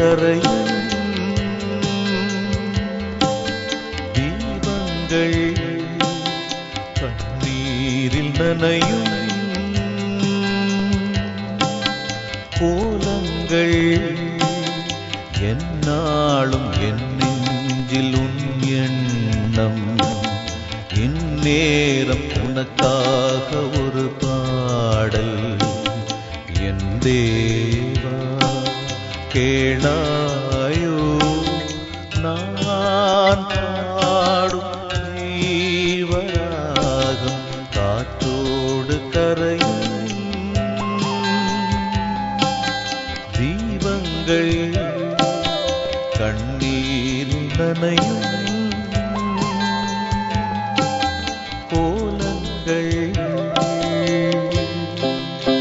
கரையும் தீபங்கள் கண்ணீரில் நனையும் கோலங்கள் என்னாலும் என் நெஞ்சில் உன் எண்ணம் இந்நேரம் உனக்காக ஒரு பாடல் என் தேவா கேளாயோ நான் பாடும் ஜீவராகம் காற்றோடு கரையும் தீபங்கள் கண்ணீர் நனையும் கோலங்கள்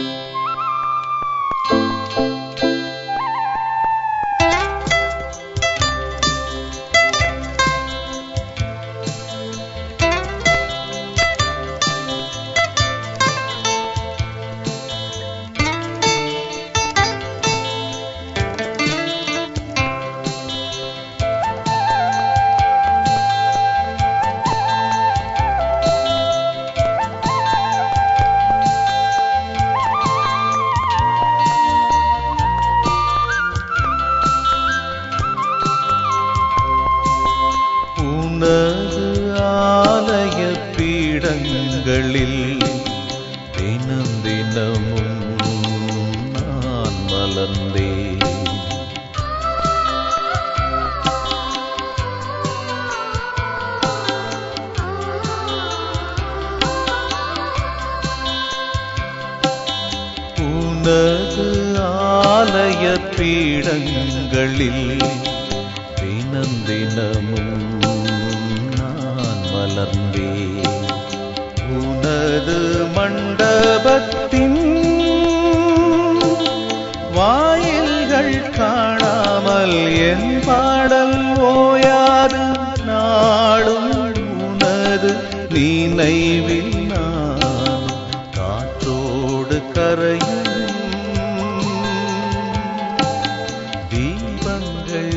உனது ஆலய பீடங்களில் தினம் தினமும் நான் மலர்ந்தேன் உனது ஆலய பீடங்களில் தினம் தினமும் நான் மலர்ந்தேன் உனது மண்டபத்தின் வாயில்கள் காணாமல் என் பாடல் ஓயாது நாளும் உனது நினைவில் நான் காற்றோடு கரையும் தீபங்கள்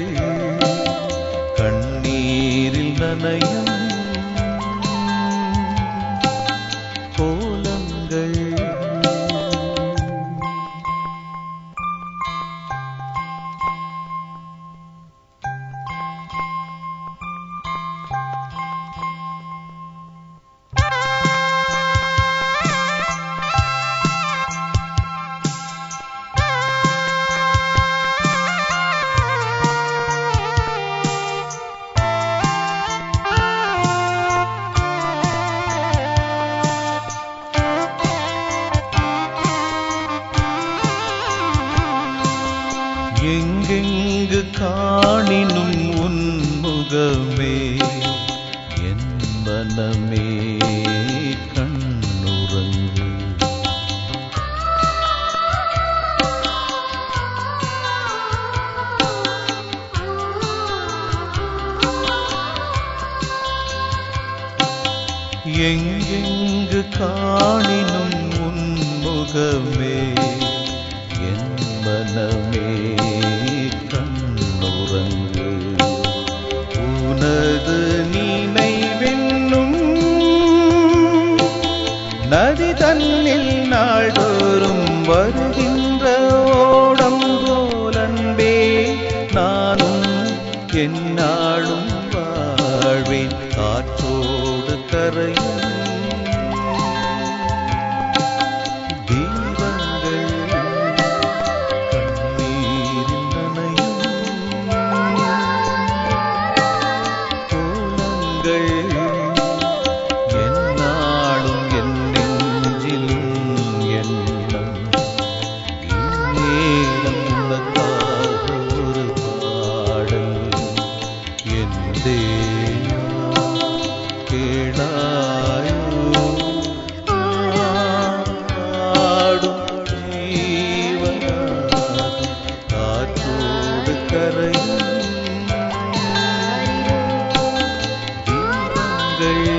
கண்ணீரில் நனையும் கோலங்கள் எங்கெங்கு காணினும் உன் முகமே என் மனமே கண்ணுறங்கு எங்கெங்கு காணினும் உன் முகமே என் மனமே கண்ணுறங்கு உனது நினைவென்னும் நதி தன்னில் நாள்தோறும் வருகின்ற ஓடம் போலன்பே நானும் என்னாலும் வாழ்வேன் காற்றோடு கரையும் தீபங்கள் கண்ணீரில் நனையும் கோலங்கள் என்னாலும் என் நெஞ்சிலும் எண்ணம் இந்நேரம் உனக்காக ஒரு பாடல் என் தேவா கேளாயோ ஆடும் ஜீவனாகும் காற்றோடு கரையும் தீபங்கள்